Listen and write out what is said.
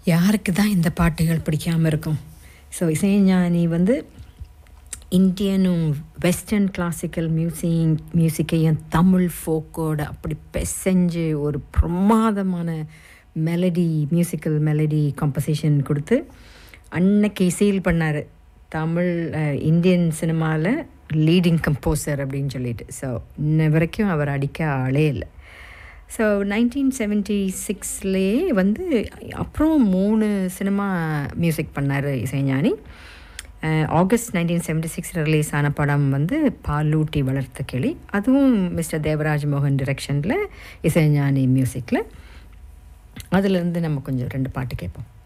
யாருக்கு தான் இந்த பாட்டுகள் பிடிக்காமல் இருக்கும் ஸோ இசைஞானி வந்து இந்தியனும் வெஸ்டர்ன் கிளாசிக்கல் மியூசிக் மியூசிக்கையும் தமிழ் ஃபோக்கோட அப்படி பெசஞ்சு ஒரு பிரமாதமான மெலடி மியூசிக்கல் மெலடி காம்போசிஷன் கொடுத்து அன்னைக்கு சீல் பண்ணார் தமிழ் அஹ், இந்தியன் சினிமாவில் லீடிங் கம்போசர் அப்படின்னு சொல்லிட்டு ஸோ இன்ன வரைக்கும் அவர் அடிக்க ஆளே இல்லை ஸோ நைன்டீன் செவன்ட்டி சிக்ஸ்லேயே வந்து அப்புறம் மூணு சினிமா மியூசிக் பண்ணார் இசைஞானி அஹ், August nineteen seventy six release ஆன படம் வந்து பாலூட்டி வளர்த்த கிளி அதுவும் மிஸ்டர் தேவராஜ் மோகன் டிரெக்ஷனில் இசைஞானி மியூசிக்கில் அதுலேருந்து நம்ம கொஞ்சம் ரெண்டு பாட்டு கேட்போம்